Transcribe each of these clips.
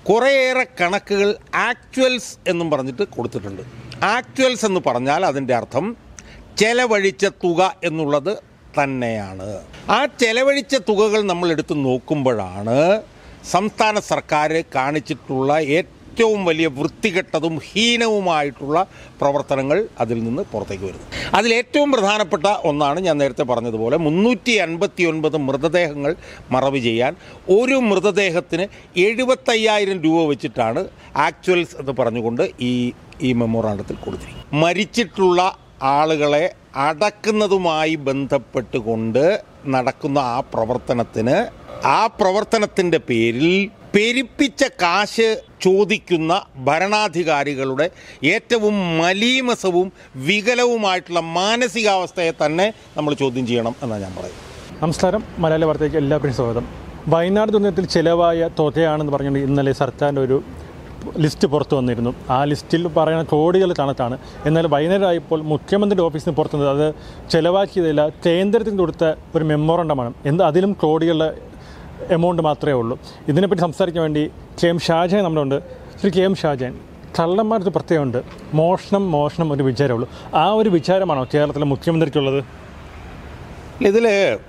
കുറേയേറെ കണക്കുകൾ ആക്ച്വൽസ് എന്നും പറഞ്ഞിട്ട് കൊടുത്തിട്ടുണ്ട് ആക്ച്വൽസ് എന്ന് പറഞ്ഞാൽ അതിൻ്റെ അർത്ഥം ചെലവഴിച്ച തുക എന്നുള്ളത് തന്നെയാണ് ആ ചെലവഴിച്ച തുകകൾ നമ്മൾ എടുത്ത് നോക്കുമ്പോഴാണ് സംസ്ഥാന സർക്കാർ കാണിച്ചിട്ടുള്ള ഏറ്റവും വലിയ വൃത്തികെട്ടതും ഹീനവുമായിട്ടുള്ള പ്രവർത്തനങ്ങൾ അതിൽ നിന്ന് പുറത്തേക്ക് വരുന്നത് അതിൽ ഏറ്റവും പ്രധാനപ്പെട്ട ഒന്നാണ് ഞാൻ നേരത്തെ പറഞ്ഞതുപോലെ മുന്നൂറ്റി അൻപത്തി ഒൻപത് മൃതദേഹങ്ങൾ മറവ് ചെയ്യാൻ ഒരു മൃതദേഹത്തിന് എഴുപത്തയ്യായിരം രൂപ വെച്ചിട്ടാണ് ആക്ച്വൽസ് എന്ന് പറഞ്ഞുകൊണ്ട് ഈ ഈ മെമ്മോറാണ്ടത്തിൽ കൊടുത്തിരിക്കുന്നത് മരിച്ചിട്ടുള്ള ആളുകളെ അടക്കുന്നതുമായി ബന്ധപ്പെട്ടുകൊണ്ട് നടക്കുന്ന ആ പ്രവർത്തനത്തിന് ആ പ്രവർത്തനത്തിൻ്റെ പേരിൽ പെരുപ്പിച്ച കാശ് ചോദിക്കുന്ന ഭരണാധികാരികളുടെ ഏറ്റവും മലീമസവും വികലവുമായിട്ടുള്ള മാനസികാവസ്ഥയെ തന്നെ നമ്മൾ ചോദ്യം ചെയ്യണം എന്നാണ് ഞാൻ പറയുന്നത് നമസ്കാരം മലയാള വാർത്തയ്ക്ക് എല്ലാവർക്കും സ്വാഗതം വയനാട് ദുരന്തത്തിൽ ചിലവായ തുകയാണെന്ന് പറഞ്ഞുകൊണ്ട് ഇന്നലെ സർക്കാരിൻ്റെ ഒരു ലിസ്റ്റ് പുറത്തു വന്നിരുന്നു ആ ലിസ്റ്റിൽ പറയുന്ന കോടികൾ കണക്കാണ് എന്നാൽ വൈകുന്നേരമായപ്പോൾ മുഖ്യമന്ത്രിയുടെ ഓഫീസിൽ നിന്ന് പുറത്തു വന്നത് അത് ചിലവാക്കിയതില്ല കേന്ദ്രത്തിന് കൊടുത്ത ഒരു മെമ്മോറണ്ടമാണ് എന്ത് അതിലും കോടികളുടെ എമൗണ്ട് മാത്രമേ ഉള്ളൂ ഇതിനെപ്പറ്റി സംസാരിക്കാൻ വേണ്ടി കെ എം ഷാജഹാൻ നമ്മളുണ്ട് ശ്രീ കെ എം ഷാജഹാൻ കള്ളന്മാർക്ക് പ്രത്യേകമുണ്ട് മോഷണം മോഷണം ഒരു വിചാരമുള്ളൂ ആ ഒരു വിചാരമാണോ കേരളത്തിലെ മുഖ്യമന്ത്രിക്കുള്ളത് ഇതിൽ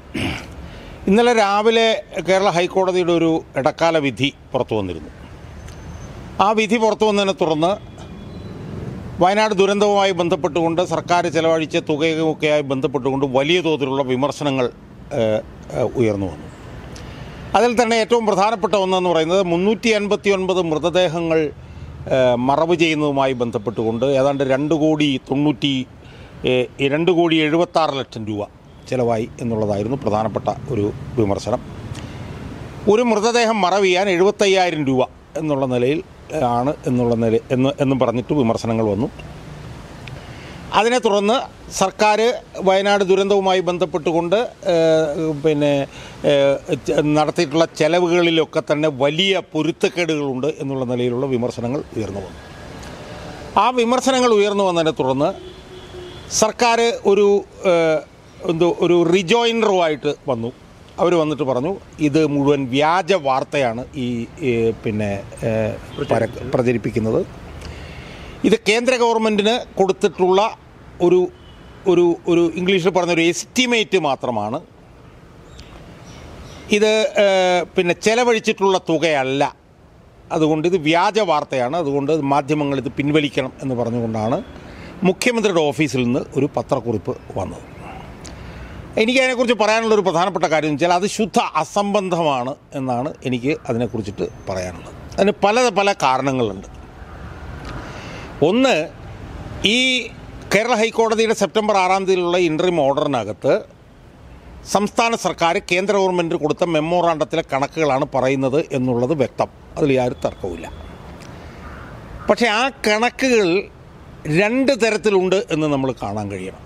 ഇന്നലെ രാവിലെ കേരള ഹൈക്കോടതിയുടെ ഒരു ഇടക്കാല വിധി പുറത്തു വന്നിരുന്നു ആ വിധി പുറത്തു വന്നതിനെ തുടർന്ന് വയനാട് ദുരന്തവുമായി ബന്ധപ്പെട്ടുകൊണ്ട് സർക്കാർ ചെലവഴിച്ച തുകയുമൊക്കെയായി ബന്ധപ്പെട്ടുകൊണ്ട് വലിയ തോതിലുള്ള വിമർശനങ്ങൾ ഏഹ്, ഏഹ്, ഉയർന്നു വന്നു അതിൽ തന്നെ ഏറ്റവും പ്രധാനപ്പെട്ട ഒന്നെന്ന് പറയുന്നത് മുന്നൂറ്റി അൻപത്തി ഒൻപത് മൃതദേഹങ്ങൾ ഏഹ്, മറവ് ചെയ്യുന്നതുമായി ബന്ധപ്പെട്ടുകൊണ്ട് ഏതാണ്ട് രണ്ട് കോടി തൊണ്ണൂറ്റി ഏഹ്, രണ്ട് കോടി എഴുപത്താറ് ലക്ഷം രൂപ ചിലവായി എന്നുള്ളതായിരുന്നു പ്രധാനപ്പെട്ട ഒരു വിമർശനം ഒരു മൃതദേഹം മറവ് ചെയ്യാൻ എഴുപത്തയ്യായിരം രൂപ എന്നുള്ള നിലയിൽ ആണ് എന്നുള്ള നില എന്ന് എന്നും പറഞ്ഞിട്ട് വിമർശനങ്ങൾ വന്നു അതിനെ തുടർന്ന് സർക്കാർ വയനാട് ദുരന്തവുമായി ബന്ധപ്പെട്ടുകൊണ്ട് ഏഹ്, പിന്നെ ഏഹ്, ച- നടത്തിയിട്ടുള്ള ചെലവുകളിലൊക്കെ തന്നെ വലിയ പൊരുത്തക്കേടുകളുണ്ട് എന്നുള്ള നിലയിലുള്ള വിമർശനങ്ങൾ ഉയർന്നു വന്നു ആ വിമർശനങ്ങൾ ഉയർന്നു വന്നതിനെ തുടർന്ന് സർക്കാർ ഒരു ഏഹ്, എന്തോ ഒരു റിജോയിൻഡറുമായിട്ട് വന്നു അവർ വന്നിട്ട് പറഞ്ഞു ഇത് മുഴുവൻ വ്യാജ വാർത്തയാണ് ഈ ഈ പിന്നെ ഏഹ്, പരക്ക- പ്രചരിപ്പിക്കുന്നത് ഇത് കേന്ദ്ര ഗവൺമെൻറ്റിന് കൊടുത്തിട്ടുള്ള ഒരു ഒരു ഒരു ഇംഗ്ലീഷിൽ പറഞ്ഞൊരു എസ്റ്റിമേറ്റ് മാത്രമാണ് ഇത് ഏഹ്, പിന്നെ ചെലവഴിച്ചിട്ടുള്ള തുകയല്ല അതുകൊണ്ട് ഇത് വ്യാജ വാർത്തയാണ് അതുകൊണ്ട് മാധ്യമങ്ങൾ ഇത് പിൻവലിക്കണം എന്ന് പറഞ്ഞുകൊണ്ടാണ് മുഖ്യമന്ത്രിയുടെ ഓഫീസിൽ നിന്ന് ഒരു പത്രക്കുറിപ്പ് വന്നത് എനിക്ക് അതിനെക്കുറിച്ച് പറയാനുള്ള ഒരു പ്രധാനപ്പെട്ട കാര്യം എന്ന് വെച്ചാൽ അത് ശുദ്ധ അസംബന്ധമാണ് എന്നാണ് എനിക്ക് അതിനെക്കുറിച്ചിട്ട് പറയാനുള്ളത് അതിന് പല പല കാരണങ്ങളുണ്ട് ഒന്ന് ഈ കേരള ഹൈക്കോടതിയുടെ സെപ്റ്റംബർ ആറാം തീയതിയിലുള്ള ഇൻട്രീം ഓർഡറിനകത്ത് സംസ്ഥാന സർക്കാർ കേന്ദ്ര ഗവൺമെൻറ് കൊടുത്ത മെമ്മോറാണ്ടത്തിലെ കണക്കുകളാണ് പറയുന്നത് എന്നുള്ളത് വ്യക്തം അതിൽ യാതൊരു തർക്കവുമില്ല പക്ഷേ ആ കണക്കുകൾ രണ്ട് തരത്തിലുണ്ട് എന്ന് നമ്മൾ കാണാൻ കഴിയണം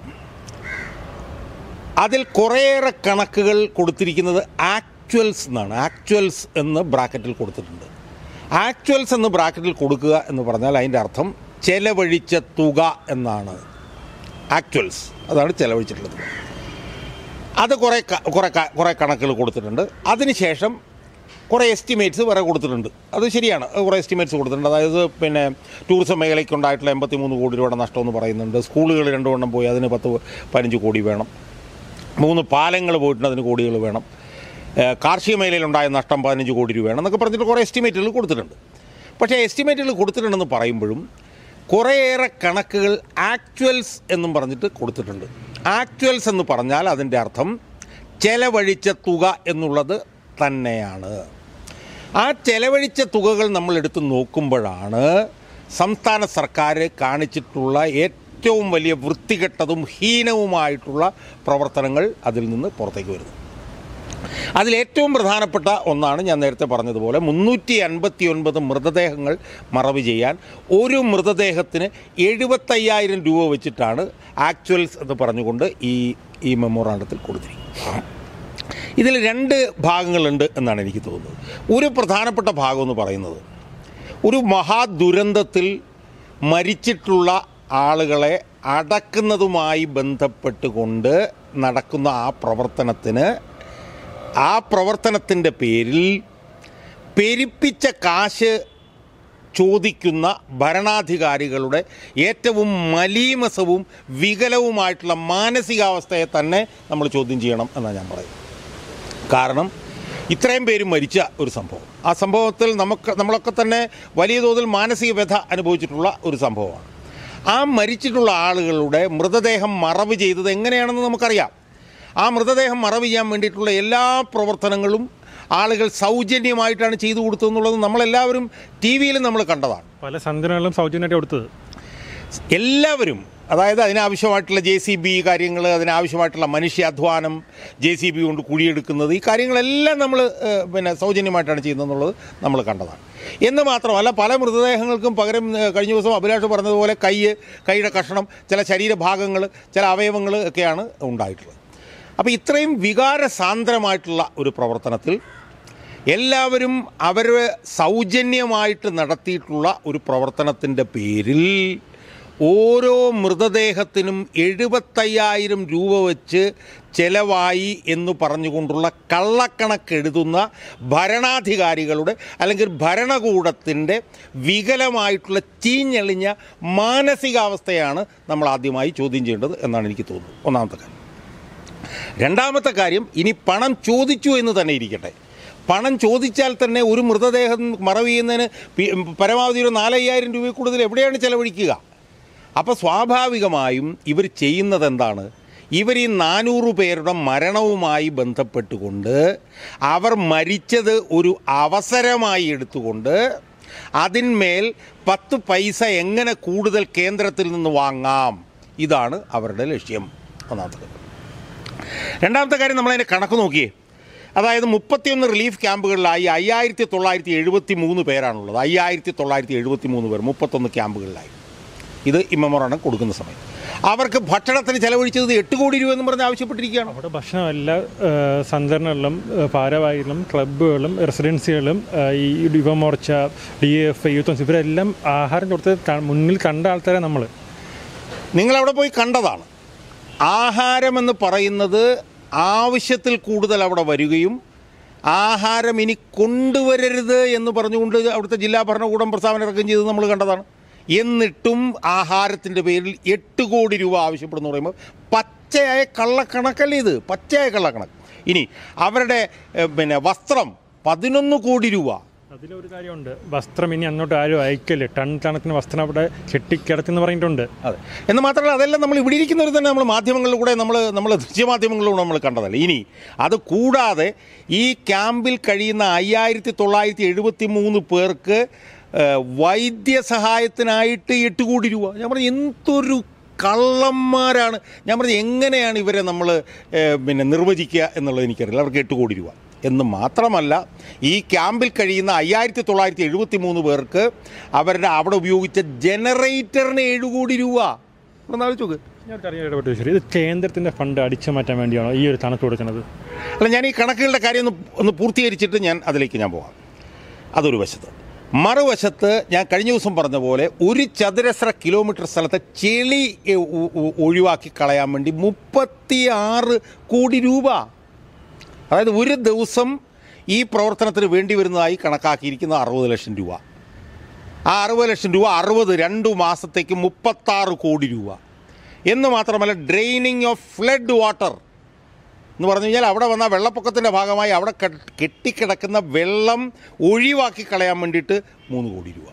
അതിൽ കുറേയേറെ കണക്കുകൾ കൊടുത്തിരിക്കുന്നത് ആക്ച്വൽസ് എന്നാണ് ആക്ച്വൽസ് എന്ന് ബ്രാക്കറ്റിൽ കൊടുത്തിട്ടുണ്ട് ആക്ച്വൽസ് എന്ന് ബ്രാക്കറ്റിൽ കൊടുക്കുക എന്ന് പറഞ്ഞാൽ അതിൻ്റെ അർത്ഥം ചെലവഴിച്ച തുക എന്നാണ് ആക്ച്വൽസ് അതാണ് ചെലവഴിച്ചിട്ടുള്ളത് അത് കുറേ ക- കുറേ ക- കുറേ കണക്കുകൾ കൊടുത്തിട്ടുണ്ട് അതിനുശേഷം കുറേ എസ്റ്റിമേറ്റ്സ് വേറെ കൊടുത്തിട്ടുണ്ട് അത് ശരിയാണ് അത് കുറേ എസ്റ്റിമേറ്റ്സ് കൊടുത്തിട്ടുണ്ട് അതായത് പിന്നെ ടൂറിസം മേഖലയ്ക്ക് ഉണ്ടായിട്ടുള്ള എൺപത്തി മൂന്ന് കോടി രൂപയുടെ നഷ്ടമെന്ന് പറയുന്നുണ്ട് സ്കൂളുകൾ രണ്ടു വണ്ണം പോയി അതിന് പത്ത് പതിനഞ്ച് കോടി വേണം മൂന്ന് പാലങ്ങൾ പോയിട്ടുണ്ട് അതിന് കോടികൾ വേണം ഏഹ് കാർഷിക മേഖലയിലുണ്ടായ നഷ്ടം പതിനഞ്ച് കോടി രൂപയാണ് എന്നൊക്കെ പറഞ്ഞിട്ട് കുറേ എസ്റ്റിമേറ്റുകൾ കൊടുത്തിട്ടുണ്ട് പക്ഷേ എസ്റ്റിമേറ്റുകൾ കൊടുത്തിട്ടുണ്ടെന്ന് പറയുമ്പോഴും കുറേയേറെ കണക്കുകൾ ആക്ച്വൽസ് എന്നും പറഞ്ഞിട്ട് കൊടുത്തിട്ടുണ്ട് ആക്ച്വൽസ് എന്ന് പറഞ്ഞാൽ അതിൻ്റെ അർത്ഥം ചെലവഴിച്ച തുക എന്നുള്ളത് തന്നെയാണ് ആ ചെലവഴിച്ച തുകകൾ നമ്മൾ എടുത്ത് നോക്കുമ്പോഴാണ് സംസ്ഥാന സർക്കാർ കാണിച്ചിട്ടുള്ള ഏറ്റവും വലിയ വൃത്തികെട്ടതും ഹീനവുമായിട്ടുള്ള പ്രവർത്തനങ്ങൾ അതിൽ നിന്ന് പുറത്തേക്ക് വരുന്നത് അതിൽ ഏറ്റവും പ്രധാനപ്പെട്ട ഒന്നാണ് ഞാൻ നേരത്തെ പറഞ്ഞതുപോലെ മുന്നൂറ്റി അൻപത്തി ഒൻപത് മൃതദേഹങ്ങൾ മറവ് ചെയ്യാൻ ഒരു മൃതദേഹത്തിന് എഴുപത്തയ്യായിരം രൂപ വെച്ചിട്ടാണ് ആക്ച്വൽസ് എന്ന് പറഞ്ഞുകൊണ്ട് ഈ ഈ മെമ്മോറാണ്ടത്തിൽ കൊടുത്തിരിക്കുന്നത് ഇതിൽ രണ്ട് ഭാഗങ്ങളുണ്ട് എന്നാണ് എനിക്ക് തോന്നുന്നത് ഒരു പ്രധാനപ്പെട്ട ഭാഗം എന്ന് പറയുന്നത് ഒരു മഹാദുരന്തത്തിൽ മരിച്ചിട്ടുള്ള ആളുകളെ അടക്കുന്നതുമായി ബന്ധപ്പെട്ടുകൊണ്ട് നടക്കുന്ന ആ പ്രവർത്തനത്തിന് ആ പ്രവർത്തനത്തിൻ്റെ പേരിൽ പെരുപ്പിച്ച കാശ് ചോദിക്കുന്ന ഭരണാധികാരികളുടെ ഏറ്റവും മലീമസവും വികലവുമായിട്ടുള്ള മാനസികാവസ്ഥയെ തന്നെ നമ്മൾ ചോദ്യം ചെയ്യണം എന്നാണ് ഞാൻ പറയുന്നത് കാരണം ഇത്രയും പേര് മരിച്ച ഒരു സംഭവം ആ സംഭവത്തിൽ നമുക്ക് നമ്മളൊക്കെ തന്നെ വലിയ തോതിൽ മാനസിക വ്യഥ അനുഭവിച്ചിട്ടുള്ള ഒരു സംഭവമാണ് ആ മരിച്ചിട്ടുള്ള ആളുകളുടെ മൃതദേഹം മറവ് ചെയ്തത് എങ്ങനെയാണെന്ന് നമുക്കറിയാം ആ മൃതദേഹം മറവ് ചെയ്യാൻ വേണ്ടിയിട്ടുള്ള എല്ലാ പ്രവർത്തനങ്ങളും ആളുകൾ സൗജന്യമായിട്ടാണ് ചെയ്തു കൊടുത്തതെന്നുള്ളത് നമ്മളെല്ലാവരും ടി വിയിൽ നമ്മൾ കണ്ടതാണ് പല സംഘടനകളും സൗജന്യമായിട്ട് കൊടുത്തത് എല്ലാവരും അതായത് അതിനാവശ്യമായിട്ടുള്ള ജെ സി ബി കാര്യങ്ങൾ അതിനാവശ്യമായിട്ടുള്ള മനുഷ്യാധ്വാനം ജെ സി ബി കൊണ്ട് കുഴിയെടുക്കുന്നത് ഈ കാര്യങ്ങളെല്ലാം നമ്മൾ പിന്നെ സൗജന്യമായിട്ടാണ് ചെയ്യുന്നതെന്നുള്ളത് നമ്മൾ കണ്ടതാണ് എന്ന് മാത്രമല്ല പല മൃതദേഹങ്ങൾക്കും പകരം ഏഹ്, കഴിഞ്ഞ ദിവസം അഭിലാഷ് പറഞ്ഞതുപോലെ കൈ കൈയുടെ കഷണം ചില ശരീരഭാഗങ്ങൾ ചില അവയവങ്ങൾ ഒക്കെയാണ് ഉണ്ടായിട്ടുള്ളത് അപ്പോൾ ഇത്രയും വികാരസാന്ദ്രമായിട്ടുള്ള ഒരു പ്രവർത്തനത്തിൽ എല്ലാവരും അവർ സൗജന്യമായിട്ട് നടത്തിയിട്ടുള്ള ഒരു പ്രവർത്തനത്തിൻ്റെ പേരിൽ ഓരോ മൃതദേഹത്തിനും എഴുപത്തയ്യായിരം രൂപ വെച്ച് ചെലവായി എന്ന് പറഞ്ഞുകൊണ്ടുള്ള കള്ളക്കണക്കെഴുതുന്ന ഭരണാധികാരികളുടെ അല്ലെങ്കിൽ ഭരണകൂടത്തിൻ്റെ വികലമായിട്ടുള്ള ചീഞ്ഞെളിഞ്ഞ മാനസികാവസ്ഥയാണ് നമ്മൾ ആദ്യമായി ചോദ്യം ചെയ്യേണ്ടത് എന്നാണ് എനിക്ക് തോന്നുന്നത് ഒന്നാമത്തെ കാര്യം രണ്ടാമത്തെ കാര്യം ഇനി പണം ചോദിച്ചു എന്ന് തന്നെ ഇരിക്കട്ടെ പണം ചോദിച്ചാൽ തന്നെ ഒരു മൃതദേഹം മറവ് ചെയ്യുന്നതിന് പി- പരമാവധി ഒരു നാലയ്യായിരം രൂപയിൽ കൂടുതൽ എവിടെയാണ് ചെലവഴിക്കുക അപ്പോൾ സ്വാഭാവികമായും ഇവർ ചെയ്യുന്നത് എന്താണ് ഇവർ ഈ നാനൂറ് പേരുടെ മരണവുമായി ബന്ധപ്പെട്ടുകൊണ്ട് അവർ മരിച്ചത് ഒരു അവസരമായി എടുത്തുകൊണ്ട് അതിന്മേൽ പത്ത് പൈസ എങ്ങനെ കൂടുതൽ കേന്ദ്രത്തിൽ നിന്ന് വാങ്ങാം ഇതാണ് അവരുടെ ലക്ഷ്യം ഒന്നാമത്തെ കാര്യം രണ്ടാമത്തെ കാര്യം നമ്മളതിൻ്റെ കണക്ക് നോക്കിയേ അതായത് മുപ്പത്തിയൊന്ന് റിലീഫ് ക്യാമ്പുകളിലായി അയ്യായിരത്തി തൊള്ളായിരത്തി എഴുപത്തി മൂന്ന് പേരാണുള്ളത് അയ്യായിരത്തി തൊള്ളായിരത്തി എഴുപത്തി മൂന്ന് പേർ മുപ്പത്തൊന്ന് ക്യാമ്പുകളിലായി ഇത് ഇമ്മമോറാണ് കൊടുക്കുന്ന സമയം അവർക്ക് ഭക്ഷണത്തിന് ചെലവഴിച്ചത് എട്ട് കോടി രൂപ എന്ന് പറഞ്ഞ് ആവശ്യപ്പെട്ടിരിക്കുകയാണ് അവിടെ ഭക്ഷണം എല്ലാ ഏഹ്, സംഘടനകളിലും ഏഹ്, ഭാരവാഹികളും ക്ലബ്ബുകളും റെസിഡൻസികളും ഏഹ്, ഈ യുവമോർച്ച ഡി എഫ് യൂത്ത് ഇവരെല്ലാം ആഹാരം കൊടുത്ത് ക- മുന്നിൽ കണ്ട ആൾക്കാരെ നമ്മൾ നിങ്ങളവിടെ പോയി കണ്ടതാണ് ആഹാരമെന്ന് പറയുന്നത് ആവശ്യത്തിൽ കൂടുതൽ അവിടെ വരികയും ആഹാരം ഇനി കൊണ്ടുവരരുത് എന്ന് പറഞ്ഞുകൊണ്ട് അവിടുത്തെ ജില്ലാ ഭരണകൂടം പ്രസ്താവന ഇറക്കുകയും ചെയ്തത് നമ്മൾ കണ്ടതാണ് എന്നിട്ടും ആഹാരത്തിൻ്റെ പേരിൽ എട്ട് കോടി രൂപ ആവശ്യപ്പെടുന്നു പറയുമ്പോൾ പച്ചയായ കള്ളക്കണക്കല്ലേ ഇത് പച്ചയായ കള്ളക്കണക്ക് ഇനി അവരുടെ ഏഹ്, പിന്നെ വസ്ത്രം പതിനൊന്ന് കോടി രൂപ അതിലൊരു കാര്യമുണ്ട് വസ്ത്രം ഇനി അങ്ങോട്ട് ആരും അയക്കല് ടൺ കണക്കിന് വസ്ത്രം അവിടെ കെട്ടിക്കിടത്തെന്ന് പറഞ്ഞിട്ടുണ്ട് അതെ എന്ന് മാത്രമല്ല അതെല്ലാം നമ്മൾ ഇവിടെ ഇരിക്കുന്നവർ തന്നെ നമ്മൾ മാധ്യമങ്ങളിലൂടെ നമ്മൾ നമ്മൾ ദൃശ്യമാധ്യമങ്ങളിലൂടെ നമ്മൾ കണ്ടതല്ല ഇനി അത് കൂടാതെ ഈ ക്യാമ്പിൽ കഴിയുന്ന അയ്യായിരത്തി തൊള്ളായിരത്തി എഴുപത്തി മൂന്ന് പേർക്ക് ഏഹ്, വൈദ്യസഹായത്തിനായിട്ട് എട്ട് കോടി രൂപ ഞാൻ പറഞ്ഞു എന്തൊരു കള്ളന്മാരാണ് ഞാൻ പറഞ്ഞു എങ്ങനെയാണ് ഇവരെ നമ്മൾ ഏഹ്, പിന്നെ നിർവചിക്കുക എന്നുള്ളത് എനിക്കറിയില്ല അവർക്ക് എട്ട് കോടി രൂപ എന്ന് മാത്രമല്ല ഈ ക്യാമ്പിൽ കഴിയുന്ന അയ്യായിരത്തി തൊള്ളായിരത്തി എഴുപത്തി മൂന്ന് പേർക്ക് അവരുടെ അവിടെ ഉപയോഗിച്ച ജനറേറ്ററിന് ഏഴ് കോടി രൂപ ഒന്ന് ആലോചിച്ച് നോക്ക് ഞാൻ ഒരു കാര്യം ഇടപെട്ട് ചോദിച്ചു ഇത് കേന്ദ്രത്തിന്റെ ഫണ്ട് അടിച്ചു മാറ്റാൻ വേണ്ടിയാണോ ഈ ഒരു കണക്ക് കൊടുക്കുന്നത് അല്ല ഞാൻ ഈ കണക്കുകളുടെ കാര്യം ഒന്ന് ഒന്ന് പൂർത്തീകരിച്ചിട്ട് ഞാൻ അതിലേക്ക് ഞാൻ പോകാം അതൊരു വശത്ത് മറുവശത്ത് ഞാൻ കഴിഞ്ഞ ദിവസം പറഞ്ഞ പോലെ ഒരു ചതുരശ്ര കിലോമീറ്റർ സ്ഥലത്തെ ചെളി എ, ഒ- ഒ- ഒഴിവാക്കി കളയാൻ വേണ്ടി മുപ്പത്തി ആറ് കോടി രൂപ അതായത് ഒരു ദിവസം ഈ പ്രവർത്തനത്തിന് വേണ്ടി വരുന്നതായി കണക്കാക്കിയിരിക്കുന്നത് അറുപത് ലക്ഷം രൂപ ആ അറുപത് ലക്ഷം രൂപ അറുപത് രണ്ടു മാസത്തേക്ക് മുപ്പത്താറ് കോടി രൂപ എന്ന് മാത്രമല്ല ഡ്രെയിനിങ് ഓഫ് ഫ്ലഡ് വാട്ടർ എന്ന് പറഞ്ഞു കഴിഞ്ഞാൽ അവിടെ വന്ന വെള്ളപ്പൊക്കത്തിൻ്റെ ഭാഗമായി അവിടെ കെ- കെട്ടിക്കിടക്കുന്ന വെള്ളം ഒഴിവാക്കി കളയാൻ വേണ്ടിയിട്ട് മൂന്ന് കോടി രൂപ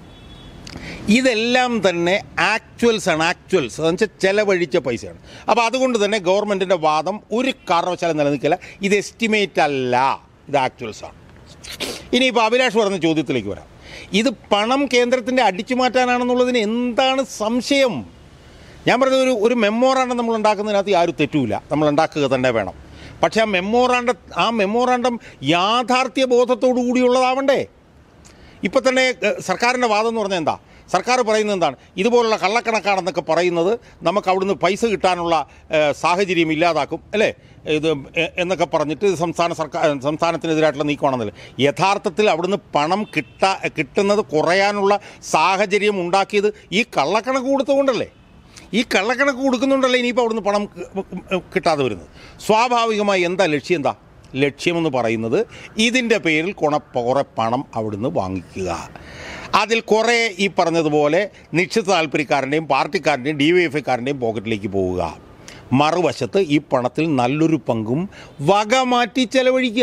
ഇതെല്ലാം തന്നെ ആക്ച്വൽസ് ആണ് ആക്ച്വൽസ് എന്ന് വെച്ചാൽ ചെലവഴിച്ച പൈസയാണ് അപ്പോൾ അതുകൊണ്ട് തന്നെ ഗവൺമെൻറ്റിൻ്റെ വാദം ഒരു കാരണവശാലും നിലനിൽക്കില്ല ഇത് എസ്റ്റിമേറ്റ് അല്ല ഇത് ആക്ച്വൽസ് ആണ് ഇനിയിപ്പോൾ അഭിലാഷ് പറഞ്ഞ ചോദ്യത്തിലേക്ക് വരാം ഇത് പണം കേന്ദ്രത്തിൻ്റെ അടിച്ചു മാറ്റാനാണെന്നുള്ളതിന് എന്താണ് സംശയം ഞാൻ പറഞ്ഞത് ഒരു ഒരു മെമ്മോറാണ്ടം നമ്മൾ ഉണ്ടാക്കുന്നതിനകത്ത് ആരും തെറ്റൂല നമ്മൾ ഉണ്ടാക്കുക തന്നെ വേണം പക്ഷേ ആ മെമ്മോറാണ്ടം ആ മെമ്മോറാണ്ടം യാഥാർത്ഥ്യ ബോധത്തോടു കൂടിയുള്ളതാവണ്ടേ ഇപ്പം തന്നെ ഏഹ്, സർക്കാരിൻ്റെ വാദം എന്ന് പറഞ്ഞാൽ എന്താ സർക്കാർ പറയുന്നത് എന്താണ് ഇതുപോലുള്ള കള്ളക്കണക്കാണെന്നൊക്കെ പറയുന്നത് നമുക്ക് അവിടുന്ന് പൈസ കിട്ടാനുള്ള ഏഹ്, സാഹചര്യം ഇല്ലാതാക്കും അല്ലേ ഇത് എ- എന്നൊക്കെ പറഞ്ഞിട്ട് ഇത് സംസ്ഥാന സർക്കാർ സംസ്ഥാനത്തിനെതിരായിട്ടുള്ള നീക്കമാണെന്നല്ലേ യഥാർത്ഥത്തിൽ അവിടുന്ന് പണം കിട്ടാ കിട്ടുന്നത് കുറയാനുള്ള സാഹചര്യം ഉണ്ടാക്കിയത് ഈ കള്ളക്കണക്ക് കൊടുത്തുകൊണ്ടല്ലേ ഈ കള്ളക്കണക്ക് കൊടുക്കുന്നുണ്ടല്ലേ ഇനിയിപ്പോൾ അവിടുന്ന് പണം കി- കിട്ടാതെ വരുന്നത് സ്വാഭാവികമായി എന്താ ലക്ഷ്യം എന്താ ലക്ഷ്യമെന്ന് പറയുന്നത് ഇതിൻ്റെ പേരിൽ കുണ കുറേ പണം അവിടുന്ന് വാങ്ങിക്കുക അതിൽ കുറേ ഈ പറഞ്ഞതുപോലെ നിശ്ചിത താല്പര്യക്കാരൻ്റെയും പാർട്ടിക്കാരൻ്റെയും ഡി വൈ എഫ് ഐക്കാരൻ്റെയും പോക്കറ്റിലേക്ക് പോവുക മറുവശത്ത് ഈ പണത്തിൽ നല്ലൊരു പങ്കും വക മാറ്റി ചെലവഴിക്കുക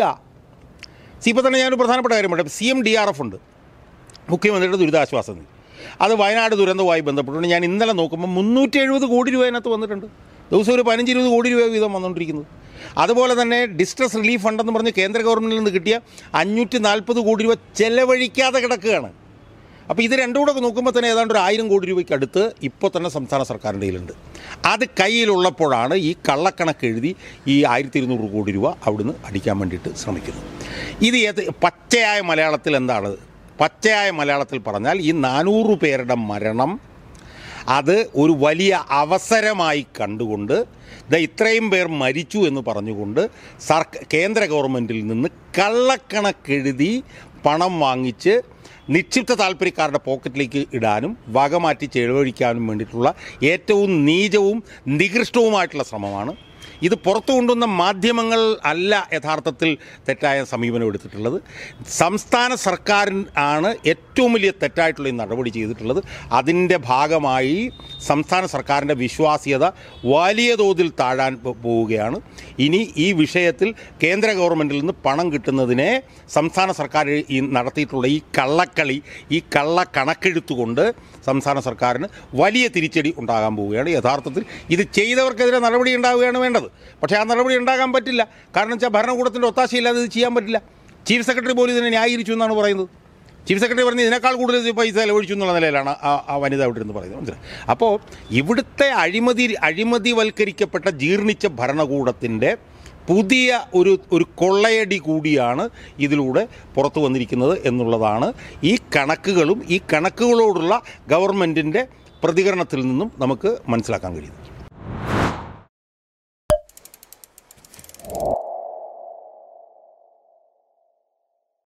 സി ഇപ്പോൾ തന്നെ ഞാനൊരു പ്രധാനപ്പെട്ട കാര്യം പറയാം C M D R F ഉണ്ട് മുഖ്യമന്ത്രിയുടെ ദുരിതാശ്വാസ നിധി അത് വയനാട് ദുരന്തവുമായി ബന്ധപ്പെട്ടുകൊണ്ട് ഞാൻ ഇന്നലെ നോക്കുമ്പോൾ മുന്നൂറ്റി എഴുപത് കോടി രൂപ അതിനകത്ത് വന്നിട്ടുണ്ട് ദിവസം ഒരു പതിനഞ്ച് ഇരുപത് കോടി രൂപ വീതം വന്നുകൊണ്ടിരിക്കുന്നത് അതുപോലെ തന്നെ ഡിസ്ട്രസ് റിലീഫ് ഫണ്ടെന്ന് പറഞ്ഞ് കേന്ദ്ര ഗവൺമെൻറ്റിൽ നിന്ന് കിട്ടിയ അഞ്ഞൂറ്റി നാൽപ്പത് കോടി രൂപ ചെലവഴിക്കാതെ കിടക്കുകയാണ് അപ്പോൾ ഇത് രണ്ടും കൂടെ നോക്കുമ്പോൾ തന്നെ ഏതാണ്ട് ഒരു ആയിരം കോടി രൂപയ്ക്ക് അടുത്ത് ഇപ്പോൾ തന്നെ സംസ്ഥാന സർക്കാരിൻ്റെ കയ്യിലുണ്ട് അത് കയ്യിലുള്ളപ്പോഴാണ് ഈ കള്ളക്കണക്ക് എഴുതി ഈ ആയിരത്തി ഇരുന്നൂറ് കോടി രൂപ അവിടുന്ന് അടിക്കാൻ വേണ്ടിയിട്ട് ശ്രമിക്കുന്നത് ഇത് ഏത് പച്ചയായ മലയാളത്തിൽ എന്താണ് പച്ചയായ മലയാളത്തിൽ പറഞ്ഞാൽ ഈ നാനൂറ് പേരുടെ മരണം അത് ഒരു വലിയ അവസരമായി കണ്ടുകൊണ്ട് ദാ ഇത്രയും പേർ മരിച്ചു എന്ന് പറഞ്ഞുകൊണ്ട് സർക്ക കേന്ദ്ര ഗവൺമെൻറ്റിൽ നിന്ന് കള്ളക്കണക്കെഴുതി പണം വാങ്ങിച്ച് നിക്ഷിപ്ത താല്പര്യക്കാരുടെ പോക്കറ്റിലേക്ക് ഇടാനും വകമാറ്റി ചെലവഴിക്കാനും വേണ്ടിയിട്ടുള്ള ഏറ്റവും നീചവും നികൃഷ്ടവുമായിട്ടുള്ള ശ്രമമാണ് ഇത് പുറത്തു കൊണ്ടുവന്ന മാധ്യമങ്ങൾ അല്ല യഥാർത്ഥത്തിൽ തെറ്റായ സമീപനം എടുത്തിട്ടുള്ളത് സംസ്ഥാന സർക്കാരിൻ ആണ് ഏറ്റവും വലിയ തെറ്റായിട്ടുള്ള ഈ നടപടി ചെയ്തിട്ടുള്ളത് അതിൻ്റെ ഭാഗമായി സംസ്ഥാന സർക്കാരിൻ്റെ വിശ്വാസ്യത വലിയ തോതിൽ താഴാൻ പോ- പോവുകയാണ് ഇനി ഈ വിഷയത്തിൽ കേന്ദ്ര ഗവൺമെൻറ്റിൽ നിന്ന് പണം കിട്ടുന്നതിനെ സംസ്ഥാന സർക്കാർ ഈ നടത്തിയിട്ടുള്ള ഈ കള്ളക്കളി ഈ കള്ള കണക്കെഴുത്തുകൊണ്ട് സംസ്ഥാന സർക്കാരിന് വലിയ തിരിച്ചടി ഉണ്ടാകാൻ പോവുകയാണ് യഥാർത്ഥത്തിൽ ഇത് ചെയ്തവർക്കെതിരെ നടപടി ഉണ്ടാവുകയാണ് വേണ്ടത് പക്ഷേ ആ നടപടി ഉണ്ടാകാൻ പറ്റില്ല കാരണം വെച്ചാൽ ഭരണകൂടത്തിൻ്റെ ഒത്താശയില്ലാതെ ഇത് ചെയ്യാൻ പറ്റില്ല ചീഫ് സെക്രട്ടറി പോലും ഇതിനെ ന്യായീകരിച്ചു എന്നാണ് പറയുന്നത് ചീഫ് സെക്രട്ടറി പറഞ്ഞ് ഇതിനേക്കാൾ കൂടുതൽ പൈസ ചെലവഴിച്ചു എന്നുള്ള നിലയിലാണ് ആ ആ വനിത അവിടെ ഇരുന്ന് പറയുന്നത് മനസ്സിലായി അപ്പോൾ ഇവിടുത്തെ അഴിമതി അഴിമതിവൽക്കരിക്കപ്പെട്ട ജീർണിച്ച ഭരണകൂടത്തിൻ്റെ പുതിയ ഒരു ഒരു കൊള്ളയടി കൂടിയാണ് ഇതിലൂടെ പുറത്തു വന്നിരിക്കുന്നത് എന്നുള്ളതാണ് ഈ കണക്കുകളും ഈ കണക്കുകളോടുള്ള ഗവൺമെൻറ്റിൻ്റെ പ്രതികരണത്തിൽ നിന്നും നമുക്ക് മനസ്സിലാക്കാൻ കഴിയുന്നത്